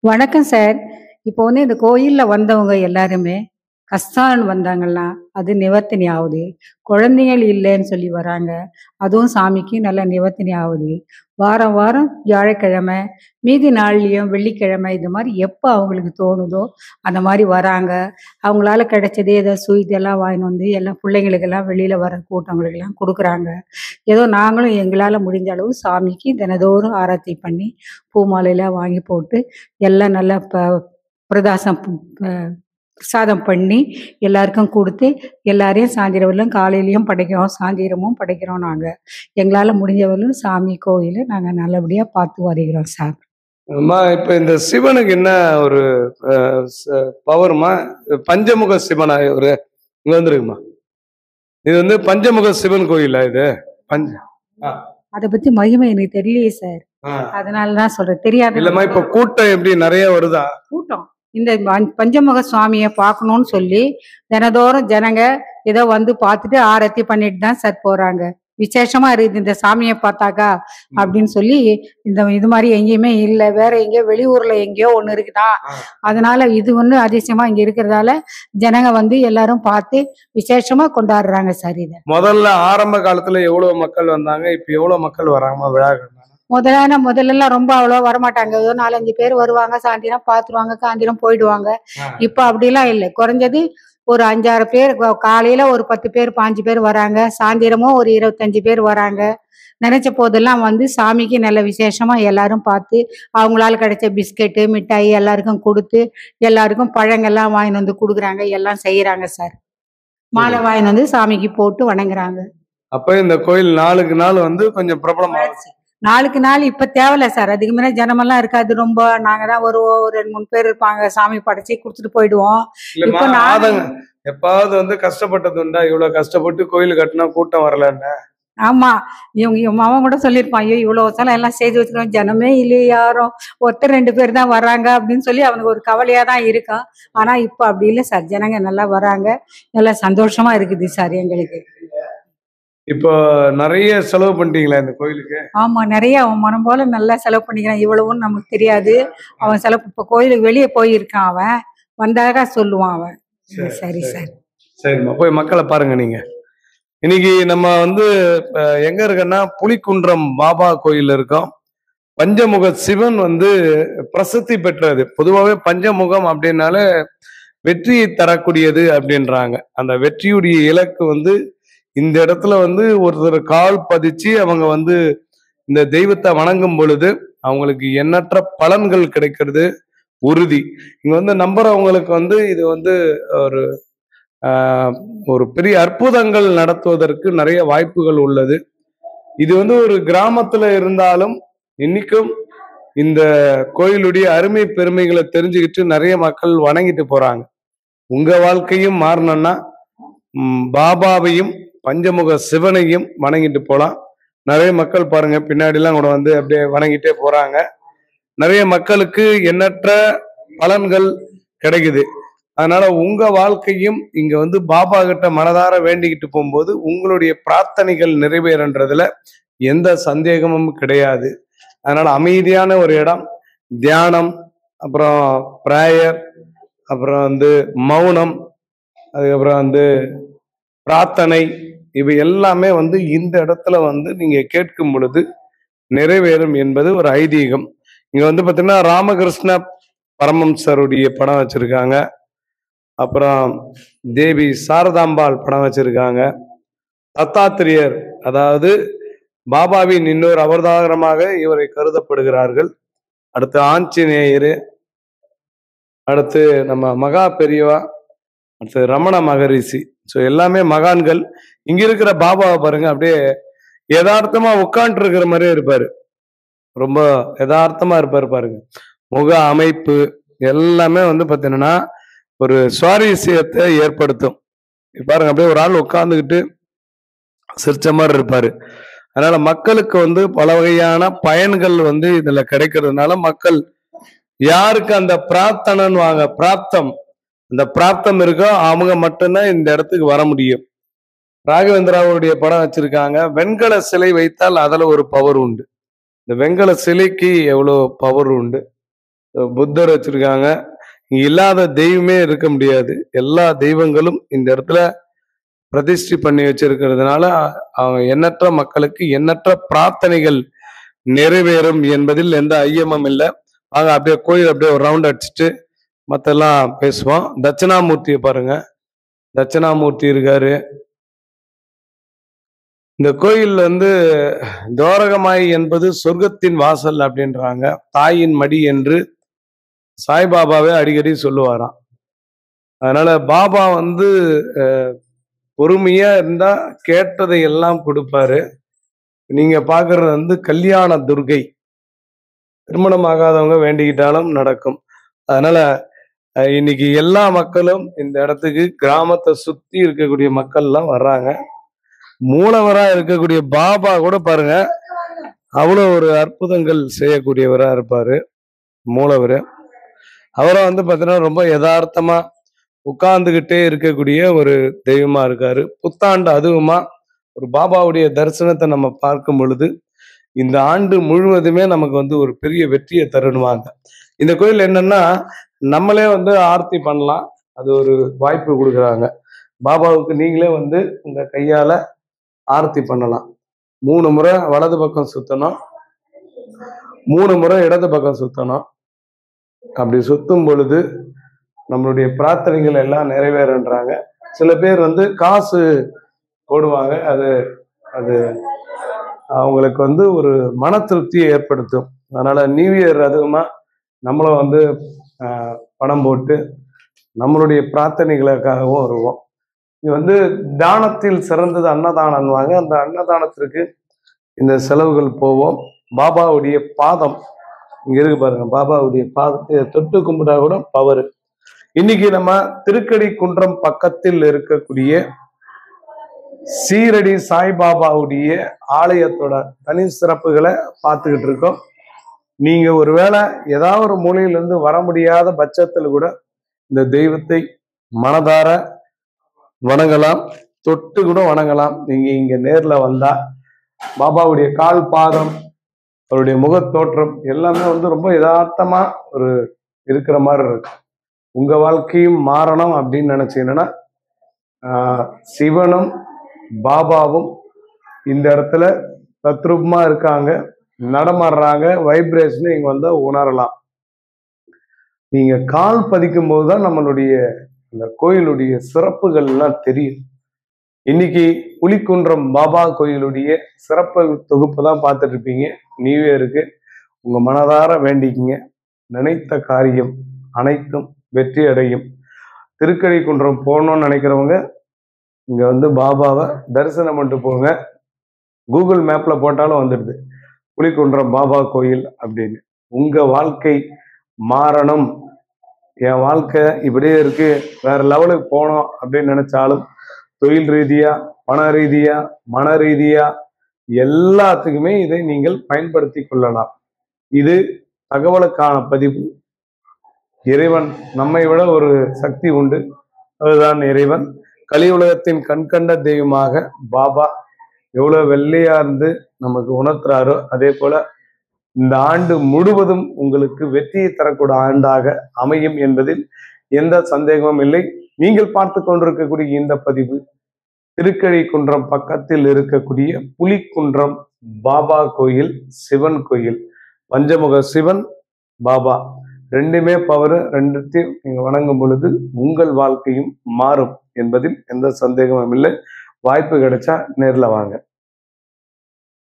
வணக்கம் சார் இப்போ வந்து இந்த கோயில்ல வந்தவங்க எல்லாருமே கஷ்டம்னு வந்தாங்கன்னா அது நிவர்த்தனி ஆகுது குழந்தைகள் இல்லைன்னு சொல்லி வராங்க அதுவும் சாமிக்கு நல்ல நிவர்த்தனி ஆகுது வாரம் வாரம் வியாழக்கிழமை மீதி நாள்லயும் வெள்ளிக்கிழமை இது மாதிரி எப்போ அவங்களுக்கு தோணுதோ அந்த மாதிரி வராங்க அவங்களால கிடைச்சது ஏதோ ஸ்வீட் எல்லாம் வாங்கிட்டு வந்து எல்லாம் பிள்ளைங்களுக்கெல்லாம் வெளியில வர கூட்டங்களுக்கெல்லாம் கொடுக்குறாங்க ஏதோ நாங்களும் எங்களால் முடிஞ்ச அளவு சாமிக்கு தினதோறும் ஆராத்தி பண்ணி பூ மாலையெல்லாம் வாங்கி போட்டு எல்லாம் நல்லா ப பிரதாசம் ப- ப- பிரசாதம் பண்ணி எல்லாருக்கும் கொடுத்து எல்லாரையும் சாயந்தரம் காலையிலயும் படைக்கிறோம் சாயந்தரமும் படைக்கிறோம் நாங்கள் எங்களால் முடிஞ்சவரையிலும் சாமி கோயில் நாங்கள் நல்லபடியாக பார்த்து வருகிறோம் சார் அம்மா இப்ப இந்த சிவனுக்கு என்ன ஒரு பவர்மா பஞ்சமுக சிவனா ஒரு இங்க வந்துருக்குமா இது வந்து பஞ்சமுக சிவன் கோயிலா இது பஞ்ச அதை பற்றி மகிமை எனக்கு தெரியலையே சார் ஆ. அதனால தான் சொல்கிறேன் தெரியாது இல்லம்மா இப்ப கூட்டம் எப்படி நிறைய வருதா கூட்டம் இந்த பஞ்- பஞ்சமுக சுவாமியை பார்க்கணும்னு சொல்லி தினதோறும் ஜனங்க ஏதோ வந்து பார்த்துட்டு ஆரத்தி பண்ணிட்டு தான் சார் போறாங்க விசேஷமா இருக்குது இந்த சாமியை பார்த்தாக்கா அப்படின்னு சொல்லி இந்த இது மாதிரி எங்கேயுமே இல்லை வேற எங்கேயோ வெளியூர்ல எங்கேயோ ஒன்று இருக்குதா ஆ. அதனால இது ஒன்று அதிசயமா இங்க இருக்கிறதால ஜனங்க வந்து எல்லாரும் பார்த்து விசேஷமா கொண்டாடுறாங்க சார் இதை முதல்ல ஆரம்ப காலத்துல எவ்வளவு மக்கள் வந்தாங்க இப்ப எவ்வளவு மக்கள் வராங்கம்மா விழாக்கள் முதல்ல முதல்லலாம் ரொம்ப அவ்வளோ வரமாட்டாங்க ஏதோ நாலஞ்சு பேர் வருவாங்க சாயந்தரம் பார்த்துருவாங்க சாயந்தரம் போயிடுவாங்க இப்போ அப்படிலாம் இல்லை குறைஞ்சது ஒரு அஞ்சாறு பேர் கா- காலையில ஒரு பத்து பேர் பாஞ்சு பேர் வராங்க சாயந்தரமும் ஒரு இருபத்தஞ்சு பேர் வராங்க நினைச்ச போதெல்லாம் வந்து சாமிக்கு நல்ல விசேஷமா எல்லாரும் பார்த்து அவங்களால கிடைச்ச பிஸ்கெட்டு மிட்டாய் எல்லாருக்கும் கொடுத்து எல்லாருக்கும் பழங்கள்லாம் வாங்கிட்டு வந்து கொடுக்குறாங்க எல்லாம் செய்யறாங்க சார் மாலை வாங்கிட்டு வந்து சாமிக்கு போட்டு வணங்குறாங்க அப்ப இந்த கோயில் நாளுக்கு நாள் வந்து கொஞ்சம் பிரபலமா நாளுக்கு நாள் இப்ப தேவையில்ல சார் அதுக்கு முன்ன ஜனமெல்லாம் இருக்காது ரொம்ப நாங்க தான் வருவோம் ஒரு ரெண்டு மூணு பேர் இருப்பாங்க சாமி படைச்சு கொடுத்துட்டு போயிடுவோம் இல்லம்மா இப்ப நானு- ஆதங்க எப்பாவது வந்து கஷ்டப்பட்டது உண்டா இவ்வளவு கஷ்டப்பட்டு கோயில் கட்டினா கூட்டம் வரலன்னு ஆமா இவங்க இவன் அவன் கூட சொல்லியிருப்பான் ஐயோ இவ்வளவு சலம் எல்லாம் செய்து வச்சுக்கிறோம் ஜனமே இல்லையே யாரும் ஒருத்தர் ரெண்டு பேர் தான் வர்றாங்க அப்படின்னு சொல்லி அவனுக்கு ஒரு கவலையா தான் இருக்கும் ஆனா இப்ப அப்படி இல்லை சார் ஜனங்க நல்லா வராங்க நல்லா சந்தோஷமா இருக்குது சார் எங்களுக்கு இப்போ நிறைய செலவு பண்ணிட்டீங்களா இந்த கோயிலுக்கு ஆமா நிறைய அவன் மனம் போல நல்லா செலவு பண்ணிக்கிறான் இவ்வளவுன்னு நமக்கு தெரியாது அவன் செலவு இப்ப கோயிலுக்கு வெளியே போயிருக்கான் அவன் வந்தாக சொல்லுவான் அவன் சரி, சரி சரி. சார் சரிம்மா போய் மக்களை பாருங்க நீங்க இன்னைக்கு நம்ம வந்து அஹ், எங்க இருக்கோன்னா புலிக்குன்றம் பாபா கோயில் இருக்கோம் பஞ்சமுக சிவன் வந்து பிரசித்தி பெற்றது பொதுவாகவே பஞ்சமுகம் அப்படின்னாலே வெற்றியை தரக்கூடியது அப்படின்றாங்க அந்த வெற்றியுடைய இலக்கு வந்து இந்த இடத்துல வந்து ஒருத்தர் கால் பதிச்சு அவங்க வந்து இந்த தெய்வத்தை வணங்கும் பொழுது அவங்களுக்கு எண்ணற்ற பலன்கள் கிடைக்கிறது உறுதி இங்க வந்து நம்புறவங்களுக்கு வந்து இது வந்து ஒரு ஆஹ், ஒரு பெரிய அற்புதங்கள் நடத்துவதற்கு நிறைய வாய்ப்புகள் உள்ளது இது வந்து ஒரு கிராமத்துல இருந்தாலும் இன்னைக்கும் இந்த கோயிலுடைய அருமை பெருமைகளை தெரிஞ்சுக்கிட்டு நிறைய மக்கள் வணங்கிட்டு போறாங்க உங்க வாழ்க்கையும் மாறணும்னா ம், பாபாவையும் பஞ்சமுக சிவனையும் வணங்கிட்டு போலாம் நிறைய மக்கள் பாருங்க பின்னாடிலாம் கூட வந்து அப்படியே வணங்கிட்டே போறாங்க நிறைய மக்களுக்கு எண்ணற்ற பலன்கள் கிடைக்குது அதனால உங்க வாழ்க்கையும் இங்க வந்து பாபா கிட்ட மனதார வேண்டிக்கிட்டு போகும்போது உங்களுடைய பிரார்த்தனைகள் நிறைவேறன்றதுல எந்த சந்தேகமும் கிடையாது அதனால அமைதியான ஒரு இடம் தியானம் அப்புறம் ப்ரேயர் அப்புறம் வந்து மௌனம் அதுக்கப்புறம் வந்து பிரார்த்தனை இவை எல்லாமே வந்து இந்த இடத்துல வந்து நீங்க கேட்கும் பொழுது நிறைவேறும் என்பது ஒரு ஐதீகம் இங்க வந்து பாத்தீங்கன்னா ராமகிருஷ்ண பரமம்சருடைய படம் வச்சிருக்காங்க அப்புறம் தேவி சாரதாம்பாள் படம் வச்சிருக்காங்க தத்தாத்திரியர் அதாவது பாபாவின் இன்னொரு அவதாரமாக இவரை கருதப்படுகிறார்கள் அடுத்து ஆஞ்சநேயர் அடுத்து நம்ம மகா பெரியவா அடுத்து ரமண மகரிஷி ஸோ எல்லாமே மகான்கள் இங்க இருக்கிற பாபாவை பாருங்க அப்படியே யதார்த்தமா உட்காந்துட்டு இருக்கிற மாதிரியே இருப்பாரு ரொம்ப யதார்த்தமா இருப்பாரு பாருங்க முக அமைப்பு எல்லாமே வந்து பாத்தீங்கன்னா ஒரு சுவாரஸ்யத்தை ஏற்படுத்தும் இப்ப பாருங்க அப்படியே ஒரு ஆள் உட்காந்துக்கிட்டு சிரிச்ச மாதிரி இருப்பாரு அதனால மக்களுக்கு வந்து பல வகையான பயன்கள் வந்து இதுல கிடைக்கிறதுனால மக்கள் யாருக்கு அந்த பிரார்த்தனைன்னு வாங்க பிராப்தம் அந்த பிராப்தம் இருக்கோ அவங்க மட்டும்தான் இந்த இடத்துக்கு வர முடியும் ராகவேந்திராவுடைய படம் வச்சிருக்காங்க வெண்கல சிலை வைத்தால் அதுல ஒரு பவர் உண்டு இந்த வெண்கல சிலைக்கு எவ்வளோ பவர் உண்டு புத்தர் வச்சிருக்காங்க இங்க இல்லாத தெய்வமே இருக்க முடியாது எல்லா தெய்வங்களும் இந்த இடத்துல பிரதிஷ்டை பண்ணி வச்சிருக்கிறதுனால அவங்க எண்ணற்ற மக்களுக்கு எண்ணற்ற பிரார்த்தனைகள் நிறைவேறும் என்பதில் எந்த ஐயமும் இல்லை வாங்க அப்படியே கோயில் அப்படியே ஒரு ரவுண்ட் அடிச்சுட்டு மத்தெல்லாம் பேசுவோம் தட்சிணாமூர்த்தியை பாருங்க தட்சிணாமூர்த்தி இருக்காரு இந்த கோயில் வந்து துவாரகமாய் என்பது சொர்க்கத்தின் வாசல் அப்படின்றாங்க தாயின் மடி என்று சாய்பாபாவே அடிக்கடி சொல்லுவாராம் அதனால பாபா வந்து அஹ், பொறுமையா இருந்தா கேட்டதை எல்லாம் கொடுப்பாரு நீங்க பாக்குறது வந்து கல்யாண துர்கை திருமணம் ஆகாதவங்க வேண்டிக்கிட்டாலும் நடக்கும் அதனால அஹ், இன்னைக்கு எல்லா மக்களும் இந்த இடத்துக்கு கிராமத்தை சுத்தி இருக்கக்கூடிய மக்கள் எல்லாம் வர்றாங்க மூலவரா இருக்கக்கூடிய பாபா கூட பாருங்க அவ்வளவு ஒரு அற்புதங்கள் செய்யக்கூடியவரா இருப்பாரு மூலவர் அவரை வந்து பார்த்தீங்கன்னா ரொம்ப யதார்த்தமா உட்கார்ந்துகிட்டே இருக்கக்கூடிய ஒரு தெய்வமா இருக்காரு புத்தாண்டு அதுவுமா ஒரு பாபாவுடைய தரிசனத்தை நம்ம பார்க்கும் பொழுது இந்த ஆண்டு முழுவதுமே நமக்கு வந்து ஒரு பெரிய வெற்றியை தருணுவாங்க இந்த கோயில் என்னன்னா நம்மளே வந்து ஆர்த்தி பண்ணலாம் அது ஒரு வாய்ப்பு கொடுக்குறாங்க பாபாவுக்கு நீங்களே வந்து உங்க கையால ஆர்த்தி பண்ணலாம் மூணு முறை வலது பக்கம் சுத்தணும் மூணு முறை இடது பக்கம் சுத்தணும் அப்படி சுத்தும் பொழுது நம்மளுடைய பிரார்த்தனைகள் எல்லாம் நிறைவேறன்றாங்க சில பேர் வந்து காசு போடுவாங்க அது அது அவங்களுக்கு வந்து ஒரு மன திருப்தியை ஏற்படுத்தும் அதனால நியூ இயர் அதுவுமா நம்மளும் வந்து ஆஹ், பணம் போட்டு நம்மளுடைய பிரார்த்தனைகளுக்காகவும் வருவோம் இது வந்து தானத்தில் சிறந்தது அன்னதானம்வாங்க அந்த அன்னதானத்திற்கு இந்த செலவுகள் போவோம் பாபாவுடைய பாதம் இங்க இருக்கு பாருங்க பாபாவுடைய பாதத்தை தொட்டு கும்பிட்டா கூட பவர் இன்னைக்கு நம்ம திருக்கடி குன்றம் பக்கத்தில் இருக்கக்கூடிய சீரடி சாய்பாபாவுடைய ஆலயத்தோட தனி சிறப்புகளை பார்த்துக்கிட்டு இருக்கோம் நீங்க ஒருவேளை ஏதாவது ஒரு மூலையில இருந்து வர முடியாத பட்சத்தில் கூட இந்த தெய்வத்தை மனதார வணங்கலாம் தொட்டு கூட வணங்கலாம் நீங்க இங்க நேர்ல வந்தா பாபாவுடைய கால் பாதம் அவருடைய முகத்தோற்றம் எல்லாமே வந்து ரொம்ப யதார்த்தமா ஒரு இருக்கிற மாதிரி இருக்கு உங்க வாழ்க்கையும் மாறணும் அப்படின்னு நினைச்சீங்கன்னா ஆஹ், சிவனும் பாபாவும் இந்த இடத்துல தத்ரூபமா இருக்காங்க நடமாடுறாங்க வைப்ரேஷன் இங்க வந்து உணரலாம் நீங்க கால் பதிக்கும் போது தான் நம்மளுடைய அந்த கோயிலுடைய சிறப்புகள் எல்லாம் தெரியும் இன்னைக்கு புலிக்குன்றம் பாபா கோயிலுடைய சிறப்பு தொகுப்பு தான் பார்த்துட்டு இருப்பீங்க நியூ இயருக்கு உங்க மனதார வேண்டிக்கிங்க நினைத்த காரியம் அனைத்தும் வெற்றி அடையும் திருக்கடி குன்றம் போகணும்னு நினைக்கிறவங்க இங்க வந்து பாபாவை தரிசனம் பண்ணிட்டு போங்க கூகுள் மேப்ல போட்டாலும் வந்துடுது புலிக்குன்றம் பாபா கோயில் அப்படின்னு உங்க வாழ்க்கை மாறணும் என் வாழ்க்கை இப்படியே இருக்கு வேற லெவலுக்கு போகணும் அப்படின்னு நினைச்சாலும் தொழில் ரீதியா பண ரீதியா மன ரீதியா எல்லாத்துக்குமே இதை நீங்கள் பயன்படுத்தி கொள்ளலாம் இது தகவலுக்கான பதிவு இறைவன் நம்மை விட ஒரு சக்தி உண்டு அதுதான் இறைவன் கலியுலகத்தின் கண்கண்ட தெய்வமாக பாபா எவ்வளவு வெள்ளையா இருந்து நமக்கு உணர்த்துறாரோ அதே போல இந்த ஆண்டு முழுவதும் உங்களுக்கு வெற்றியை தரக்கூடிய ஆண்டாக அமையும் என்பதில் எந்த சந்தேகமும் இல்லை நீங்கள் பார்த்து கொண்டிருக்கக்கூடிய இந்த பதிவு திருக்கழி குன்றம் பக்கத்தில் இருக்கக்கூடிய புலிக்குன்றம் பாபா கோயில் சிவன் கோயில் பஞ்சமுக சிவன் பாபா ரெண்டுமே பவர் ரெண்டுத்தையும் நீங்க வணங்கும் பொழுது உங்கள் வாழ்க்கையும் மாறும் என்பதில் எந்த சந்தேகமும் இல்லை வாய்ப்பு கிடைச்சா நேர்ல வாங்க